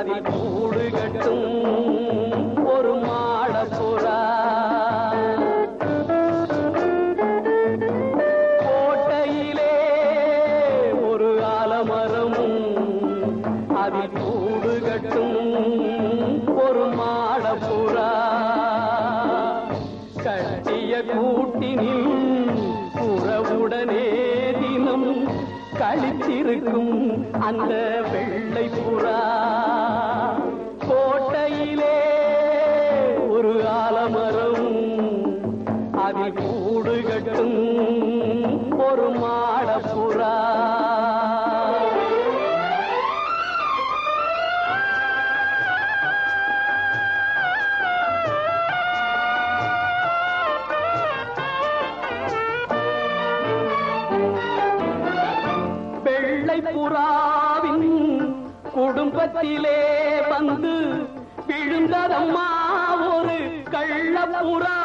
அதில் கூடு கட்டும் ஒரு மாடப்புறா கோட்டையிலே ஒரு ஆலமரமும் அதில் கூடு கட்டும் ஒரு மாடப்புறா கட்டிய கூட்டினில் உறவுடனே தினம் கழித்திருக்கும் அந்த வெள்ளை புறா கோட்டையிலே ஒரு ஆலமரம் அதில் கூடு கட்டும் ஒரு மாடப்புறா வெள்ளை புறாவின் குடும்பத்திலே வந்து விழுந்ததம்மா ஒரு கள்ளப்புறா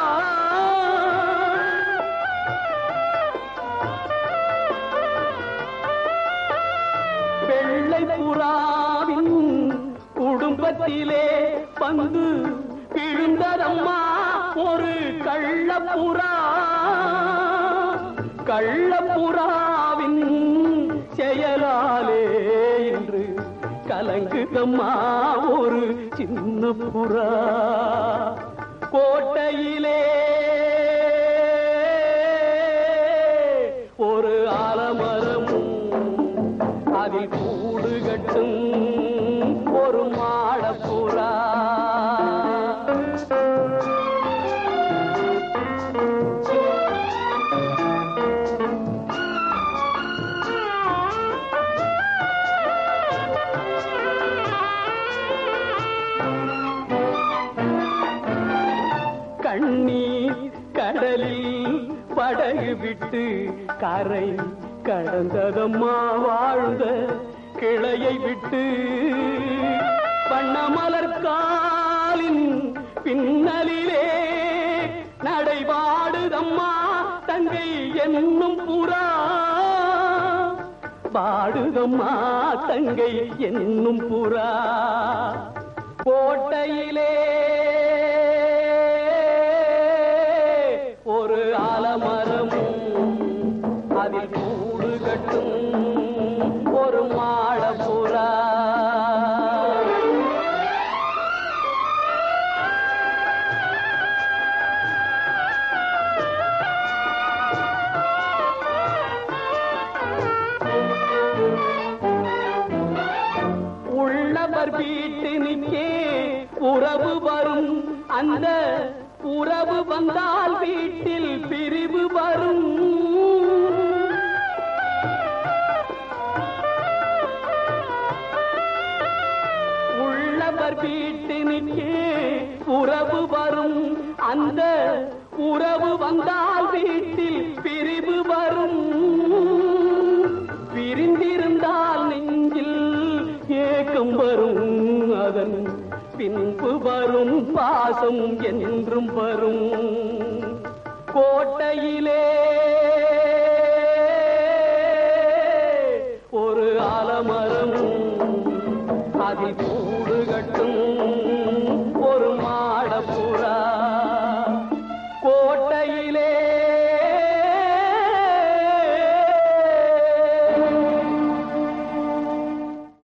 வெள்ளை புறாவின் குடும்பத்திலே வந்து விழுந்ததம்மா ஒரு கள்ளப்புறா கள்ளப்புறாவின் செயலாலே என்று கலங்குதம்மா ஒரு சின்ன புறா கோட்டையிலே ஒரு ஆலமரமும் அதில் கூடு கட்டும் ஒரு மாடப்புறா கண்ணீர் கடலில் படகு விட்டு கரை கடந்ததம்மா வாழ்ந்த கிளையை விட்டு வண்ணமலர் காலின் பின்னலிலே நடைபாடுதம்மா தங்கை என்னும் புறா பாடுதம்மா தங்கை என்னும் புறா கோட்டையிலே ஒரு ஆலமரமும் அதில் கூடு கட்டும் ஒரு மாடப்புறா உள்ளவர் வீட்டினுக்கே உறவு வரும் அந்த உறவு வந்தால் வீட்டில் பிரிவு வரும் உள்ளவர் வீட்டினுக்கே உறவு வரும் அந்த உறவு வந்தால் வீட்டில் பிரிவு வரும் பிரிந்திருந்தால் நெஞ்சில் ஏக்கம் வரும் அதன் பின்பு வரும் பாசம் என்றும் வரும் கோட்டையிலே ஒரு ஆலமரமும் அதில் கூடு கட்டும் ஒரு மாடப்புறா கோட்டையிலே